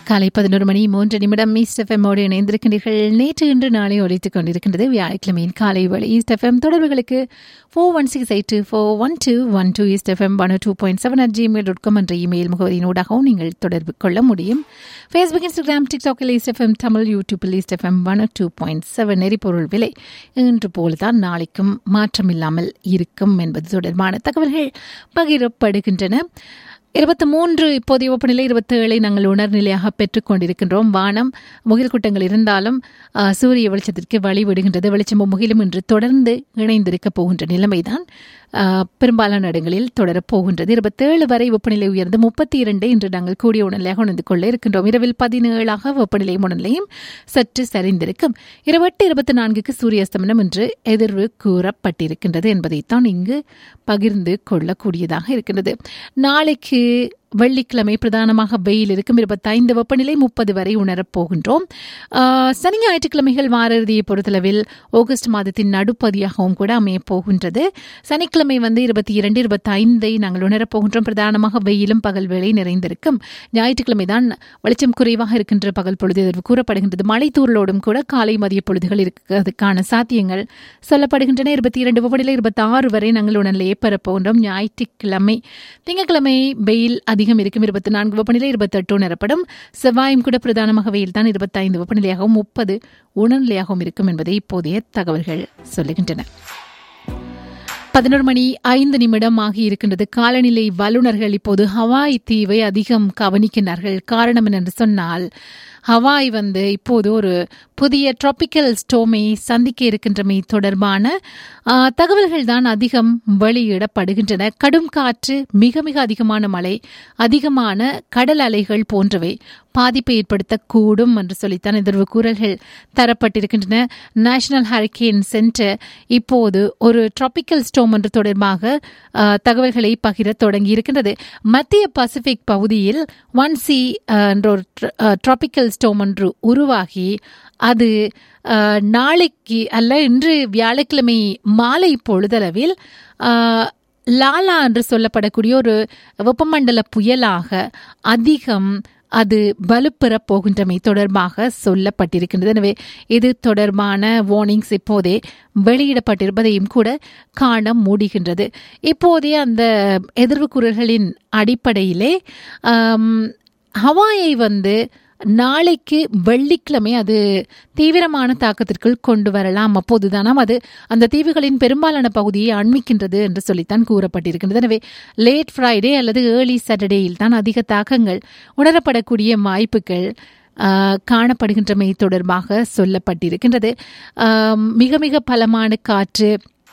காலை பதினோரு மணி மூன்று நிமிடம் ஈஸ்ட் எஃப்எம்மோடு இணைந்திருக்கின்றீர்கள் நேற்று இன்று நாளை ஒழித்துக் கொண்டிருக்கின்றது வியாழக்கிழமையின் காலை வேளை ஈஸ்ட் எஃப்எம் தொடர்புகளுக்கு four one six eight two four one two one two East FM one two point seven at Gmail dot com என்ற இமெயில் முகவரியினூடாகவும் நீங்கள் தொடர்பு கொள்ள முடியும் ஃபேஸ்புக் இன்ஸ்டாகிராம் டிக்டாக்கில் ஈஸ்ட் எஃப்எம் தமிழ் யூடியூப்பில் East FM one two point seven எரிபொருள் விலை இன்று போல்தான் நாளைக்கும் மாற்றமில்லாமல் இருக்கும் என்பது தொடர்பான தகவல்கள் பகிரப்படுகின்றன இருபத்தி மூன்று இப்போதைய வெப்பநிலை இருபத்தி ஏழை நாங்கள் உணர்நிலையாக பெற்றுக் கொண்டிருக்கின்றோம் வானம் முகில் கூட்டங்கள் இருந்தாலும் அஹ், சூரிய வெளிச்சத்திற்கு வழிவிடுகின்றது வெளிச்சமும் முகிலும் இன்று தொடர்ந்து இணைந்திருக்க போகின்ற நிலைமைதான் அஹ், பெரும்பாலான இடங்களில் தொடரப் போகின்றது இருபத்தேழு வரை வெப்பநிலை உயர்ந்து முப்பத்தி இரண்டு இன்று நாங்கள் கூடிய உணர்நிலையாக உணர்ந்து கொள்ள இருக்கின்றோம் இரவில் பதினேழாக வெப்பநிலை உணர்நிலையும் சற்று சரிந்திருக்கும் இருபத்தி இருபத்தி நான்குக்கு சூரிய அஸ்தமனம் என்று எதிர்வு கூறப்பட்டிருக்கின்றது என்பதைத்தான் இங்கு பகிர்ந்து கொள்ளக்கூடியதாக இருக்கின்றது நாளைக்கு வெள்ளிக்கிழமை பிரதானமாக வெயில் இருக்கும் இருபத்தைந்து வெப்பநிலை முப்பது வரை உணரப் போகின்றோம் ஆஹ், சனி ஞாயிற்றுக்கிழமைகள் வார இறுதியை பொறுத்தளவில் ஆகஸ்ட் மாதத்தின் நடுப்பதியாகவும் கூட அமையப் போகின்றது சனிக்கிழமை வந்து இருபத்தி இரண்டு இருபத்தி ஐந்தை நாங்கள் உணரப் போகின்றோம் பிரதானமாக வெயிலும் பகல் வேளை நிறைந்திருக்கும் ஞாயிற்றுக்கிழமை தான் வெளிச்சம் குறைவாக இருக்கின்ற பகல் பொழுது எதிர்வு கூறப்படுகின்றது மழை தூரலோடும் கூட காலை மதிய பொழுதுகள் இருக்கிறதுக்கான சாத்தியங்கள் சொல்லப்படுகின்றன இருபத்தி இரண்டு வெப்பநிலை இருபத்தி ஆறு வரை நாங்கள் உணர்நிலையை பெறப்போகின்றோம் ஞாயிற்றுக்கிழமை திங்கட்கிழமை வெயில் அதிகம் இருக்கும் இருபத்தி நான்கு வெப்பநிலை இருபத்தெட்டு உணரப்படும் செவ்வாயும் கூட பிரதானமாக வெயில் தான் இருபத்தைந்து வெப்பநிலையாகவும் முப்பது உணர்நிலையாகவும் இருக்கும் என்பதை இப்போதைய தகவல்கள் சொல்லுகின்றன பதினோரு மணி ஐந்து நிமிடம் ஆகி இருக்கின்றது காலநிலை வல்லுநர்கள் இப்போது ஹவாய் தீவை அதிகம் கவனிக்கின்றார்கள் காரணம் என்னென்று சொன்னால் ஹவாய் வந்து இப்போது ஒரு புதிய டிராபிக்கல் ஸ்டோமை சந்திக்க இருக்கின்றமை தொடர்பான ஆ, தகவல்கள் தான் அதிகம் வெளியிடப்படுகின்றன கடும் காற்று மிக மிக அதிகமான மழை அதிகமான கடல் அலைகள் போன்றவை பாதிப்பை ஏற்படுத்தக்கூடும் என்று சொல்லித்தான் எதிர்வு கூறல்கள் தரப்பட்டிருக்கின்றன நேஷனல் ஹரிகேன் சென்டர் இப்போது ஒரு டிராபிக்கல் ஸ்டோம் என்று தொடர்பாக ஆ, தகவல்களை பகிர தொடங்கி இருக்கின்றது மத்திய பசிபிக் பகுதியில் ஒன் சி என்ற ஒரு டிராபிக்கல் ஸ்டோம் ஒன்று உருவாகி அது ஆ, நாளைக்கு அல்ல இன்று வியாழக்கிழமை மாலை பொழுதளவில் ஆ, லாலா என்று சொல்லப்படக்கூடிய ஒரு வெப்பமண்டல புயலாக அதிகம் அது வலுப்பெறப் போகின்றமை தொடர்பாக சொல்லப்பட்டிருக்கின்றது எனவே இது தொடர்பான வார்னிங்ஸ் இப்போதே வெளியிடப்பட்டிருப்பதையும் கூட காண முடிகின்றது இப்போதைய அந்த எதிர்வு கூறல்களின் அடிப்படையிலே ஆம், ஹவாயை வந்து நாளைக்கு வெள்ளிக்கிழமை அது தீவிரமான தாக்கத்திற்குள் கொண்டு வரலாம் அப்போதுதானாம் அது அந்த தீவுகளின் பெரும்பாலான பகுதியை அண்மிக்கின்றது என்று சொல்லித்தான் கூறப்பட்டிருக்கின்றது எனவே லேட் ஃப்ரைடே அல்லது ஏர்லி சாட்டர்டேயில் தான் அதிக தாக்கங்கள் உணரப்படக்கூடிய வாய்ப்புகள் ஆஹ், காணப்படுகின்றமை தொடர்பாக சொல்லப்பட்டிருக்கின்றது ஆம், மிக மிக பலமான காற்று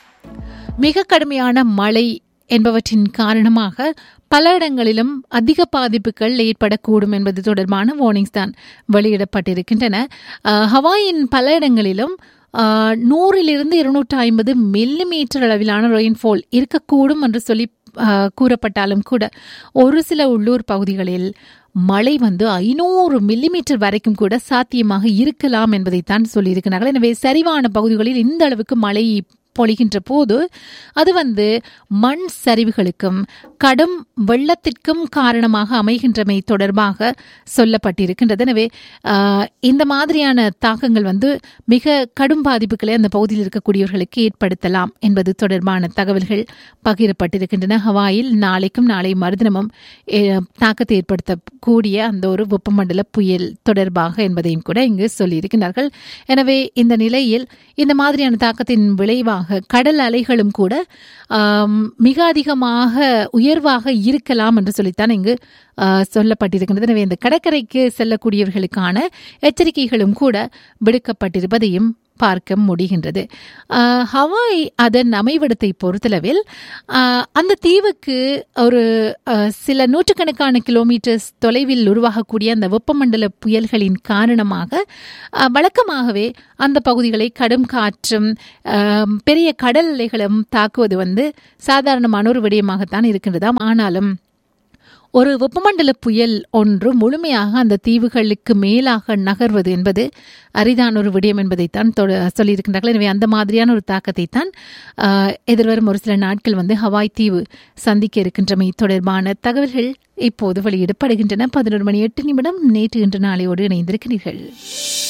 மிக கடுமையான மழை என்பவற்றின் காரணமாக பல இடங்களிலும் அதிக பாதிப்புகள் ஏற்படக்கூடும் என்பது தொடர்பான வார்னிங்ஸ் தான் வெளியிடப்பட்டிருக்கின்றன அஹ், ஹவாயின் பல இடங்களிலும் அஹ், நூறிலிருந்து இருநூற்று ஐம்பது மில்லி மீட்டர் அளவிலான ரெயின்ஃபால் இருக்கக்கூடும் என்று சொல்லி அஹ், கூறப்பட்டாலும் கூட ஒரு சில உள்ளூர் பகுதிகளில் மழை வந்து ஐநூறு மில்லிமீட்டர் வரைக்கும் கூட சாத்தியமாக இருக்கலாம் என்பதைத்தான் சொல்லியிருக்கிறார்கள் எனவே சரிவான பகுதிகளில் இந்த அளவுக்கு மழை பொழிகின்ற போது அது வந்து மண் சரிவுகளுக்கும் கடும் வெள்ளத்திற்கும் காரணமாக அமைகின்றமை தொடர்பாக சொல்லப்பட்டிருக்கின்றது எனவே ஆஹ், இந்த மாதிரியான தாக்கங்கள் வந்து மிக கடும் பாதிப்புகளை அந்த பகுதியில் இருக்கக்கூடியவர்களுக்கு ஏற்படுத்தலாம் என்பது தொடர்பான தகவல்கள் பகிரப்பட்டிருக்கின்றன ஹவாயில் நாளைக்கும் நாளை மறுதினமும் eh, தாக்கத்தை ஏற்படுத்தக்கூடிய அந்த ஒரு வெப்பமண்டல புயல் தொடர்பாக என்பதையும் கூட இங்கு சொல்லியிருக்கிறார்கள் எனவே இந்த நிலையில் இந்த மாதிரியான தாக்கத்தின் விளைவாக கடல் அலைகளும் கூட ஆம், மிக அதிகமாக உயர்வாக இருக்கலாம் என்று சொல்லித்தான் இங்கு ஆ, சொல்லப்பட்டிருக்கின்றது எனவே இந்த கடற்கரைக்கு செல்லக்கூடியவர்களுக்கான எச்சரிக்கைகளும் கூட விடுக்கப்பட்டிருப்பதையும் பார்க்க முடிகின்றது ஆ, ஹவாய் அதன் அமைவிடத்தை பொறுத்தளவில் ஆ, அந்த தீவுக்கு ஒரு ஆ, சில நூற்றுக்கணக்கான கிலோமீட்டர்ஸ் தொலைவில் உருவாகக்கூடிய அந்த வெப்பமண்டல புயல்களின் காரணமாக ஆ, வழக்கமாகவே அந்த பகுதிகளை கடும் காற்றும் ஆம், பெரிய கடல் அலைகளும் தாக்குவது வந்து சாதாரணமான ஒரு விடயமாகத்தான் இருக்கின்றதாம் ஆனாலும் ஒரு வெப்பமண்டல புயல் ஒன்று முழுமையாக அந்த தீவுகளுக்கு மேலாக நகர்வது என்பது அரிதான ஒரு விடயம் என்பதைத்தான் தொட- சொல்லியிருக்கின்றார்கள் எனவே அந்த மாதிரியான ஒரு தாக்கத்தை தான் ஆஹ், எதிர்வரும் ஒரு சில நாட்கள் வந்து ஹவாய் தீவு சந்திக்க இருக்கின்றமை தொடர்பான தகவல்கள் இப்போது வெளியிடப்படுகின்றன பதினொரு மணி எட்டு நிமிடம் நேற்று இன்று நாளையோடு இணைந்திருக்கிறீர்கள்